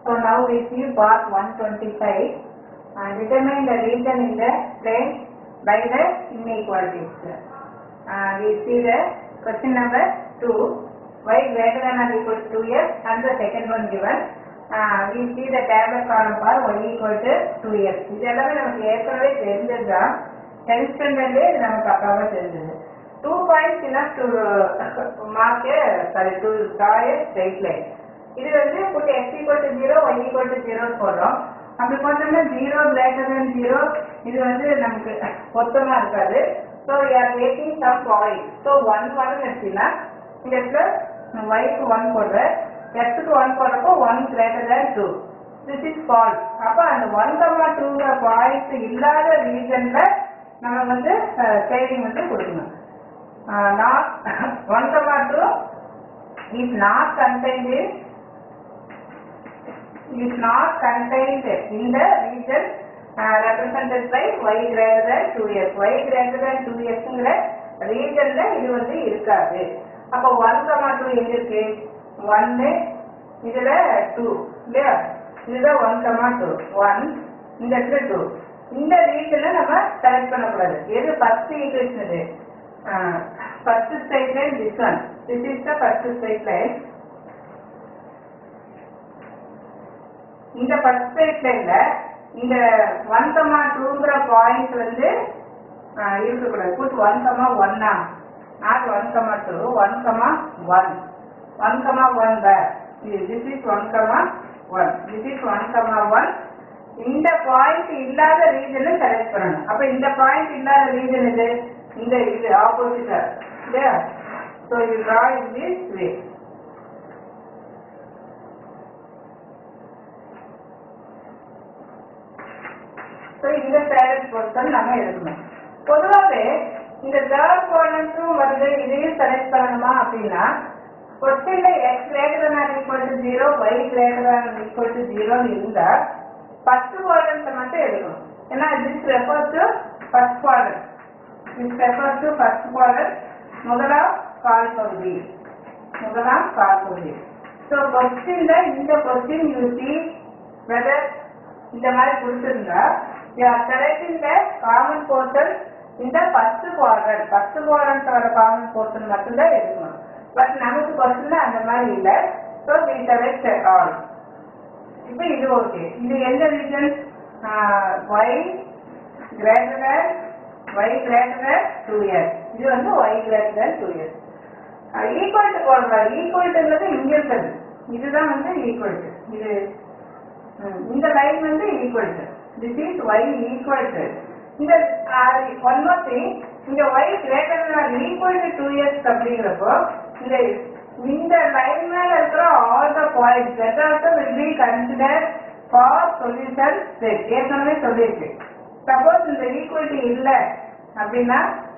So now we see part 125 and determine the region in the plane by the inequalities. Uh, we see the question number 2 y greater than or equal to 2s and the second one given. Uh, we see the tablet column for y equal to 2s. இது எல்லாமே நமக்கு ஏற்கனவே தெரிஞ்சதுதான் tenth ஸ்டாண்டர்ட்லேயே இது நமக்கு அக்காவாக தெரிஞ்சது two points enough to mark sorry to draw straight line இது வந்து put X equal to zero Y equal to zero போடுறோம் அப்படி போட்டோம்னா ஜீரோ கிரேட்டர் தென் ஜீரோ இது வந்து நமக்கு பொருத்தமா இருக்காது so are making some point so one one எடுத்தீங்கன்னா இந்த இடத்துல ஒய்க்கு ஒன் போடுறேன் எக்ஸுக்கு ஒன் போடுறப்போ one greater than two this is false அப்போ அந்த ஒன் கம்மா டூங்கிற பாயிண்ட் இல்லாத ரீசன்ல நம்ம வந்து சேவிங் வந்து கொடுக்கணும் not one comma two is not contained is not contained in the region uh, represented by y greater than 2s y greater than 2s ங்கிற ரீஜன்ல இது வந்து இருக்காது அப்போ ஒன் கமா டூ எங்க இருக்கு ஒன்னு இதுல டூ இல்லையா இதுதான் ஒன் கமா டூ ஒன் இந்த இடத்துல டூ இந்த ரீஜன்ல நம்ம செலக்ட் பண்ணக்கூடாது எது ஃபர்ஸ்ட் ஈக்குவேஷன் இது first straight line this one this is the first straight line இந்த ஃபர்ஸ்ட் ஸ்டேட்மெண்ட்ல இந்த ஒன் கமா டூங்கிற பாயிண்ட் வந்து ஆஹ், இருக்கக்கூடாது புட் ஒன் கமா ஒன்னா not one comma two one comma one one comma one where this is one comma one this is one comma one இந்த point இல்லாத ரீஜனை செலக்ட் பண்ணணும் அப்ப இந்த பாயிண்ட் இல்லாத ரீஜன் இது இந்த இது ஆப்போசிட்டா இல்லையா so you draw in this way so இந்த பேரண்ட் பொருத்தம் நம்ம எடுக்கணும் பொதுவாகவே இந்த தேர்ட் குவாட்ரண்ட்டும் வந்து இதையும் செலக்ட் பண்ணணுமா அப்படின்னா கொஸ்டின்ல X greater than equal to zero Y greater than equal to ஜீரோன்னு இருந்தா ஃபர்ஸ்ட் குவாட்ரண்ட்டை மட்டும் எடுக்கணும் ஏன்னா this refer to first quadrant this refer to first quadrant முதலாம் கால் பகுதி முதலாம் கால் பகுதி ஸோ கொஸ்டின்ல இந்த கொஸ்டின் யூ சி வெதர் இந்த மாதிரி கொடுத்துருந்தா you are selecting the common portion இந்த ஃபர்ஸ்ட் குவாட்ரண்ட் ஃபர்ஸ்ட் குவாட்ரண்ட் வர காமன் போர்ஷன் மட்டும்தான் எடுக்கணும் பட் நமக்கு கொஸ்டின்ல அந்த மாதிரி இல்லை ஸோ வி செலக்ட் ஆல் இப்போ இது ஓகே இது எந்த region Y greater than Y greater than two X இது வந்து Y greater than two X equal to போடுறாரு ஈக்குவல் டுங்கிறது இங்க இருக்குது இதுதான் வந்து ஈக்குவல் டு இது ம், இந்த லைன் வந்து equal to this is Y equal to இந்த ஒன் மோர் திங் இந்த Y greater than equal to two X அப்படிங்கிறப்போ இந்த இந்த லைன் மேல இருக்கிற all the points that also will be consider for solution set ஏற்கனவே சொல்லியிருக்கு சப்போஸ் இந்த ஈக்குவலிட்டி இல்லை அப்படின்னா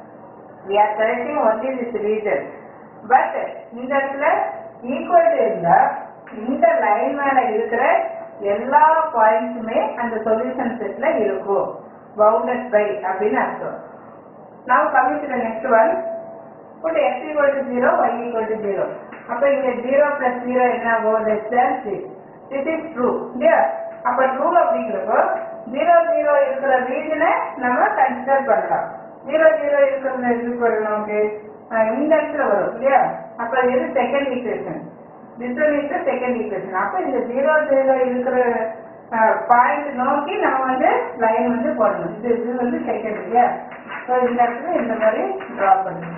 we are selecting only this region but இந்த இடத்துல ஈக்குவல் இருந்தா இந்த லைன் மேல இருக்கிற எல்லா பாயிண்ட்ஸுமே அந்த சொல்யூஷன் செட்ல இருக்கும் பவுண்டட் பை அப்படின்னு அர்த்தம் now coming to the next one put x equal to 0 y equal to 0 அப்ப இங்க 0 plus 0 என்ன ஆகும் less than 6 this is true இல்லையா அப்ப true அப்படிங்கிறப்போ 0 0 இருக்கிற ரீஜனை நம்ம கன்சிடர் பண்ணலாம் 0 0 இருக்கிறது எப்படி வரும் நமக்கு அஹ் இந்த இடத்துல வரும் இல்லையா அப்ப இது second equation this one is the second equation அப்ப இந்த 0 0 இருக்கிற பாயிண்ட் நோக்கி நம்ம வந்து லைன் வந்து போடணும் இது இது வந்து செகண்ட் இல்லையா ஸோ இந்த இடத்துல இந்த மாதிரி ட்ரா பண்ணணும்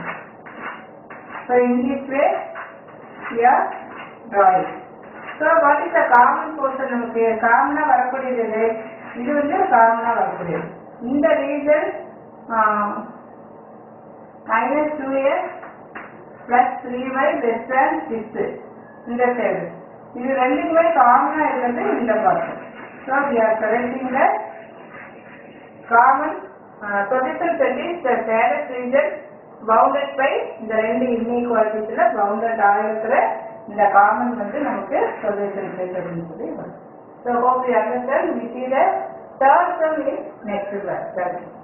so in this way yeah drawing so what is the common portion நமக்கு காமனாக வரக்கூடியது எது இது வந்து காமனாக வரக்கூடியது இந்த region minus two X plus three Y less than six இந்த சைடு இது ரெண்டுக்குமே காமனாக இருக்கிறது இந்த part so we are selecting the common solution set is the shaded region bounded by இந்த ரெண்டு இன்இக்வாலிட்டிஸ்ல பவுண்டட் ஆகிருக்கிற இந்த காமன் வந்து நமக்கு சொல்யூஷன் செட் அப்படின்னு சொல்லி வரும் so hope you understand we see the third sum is next class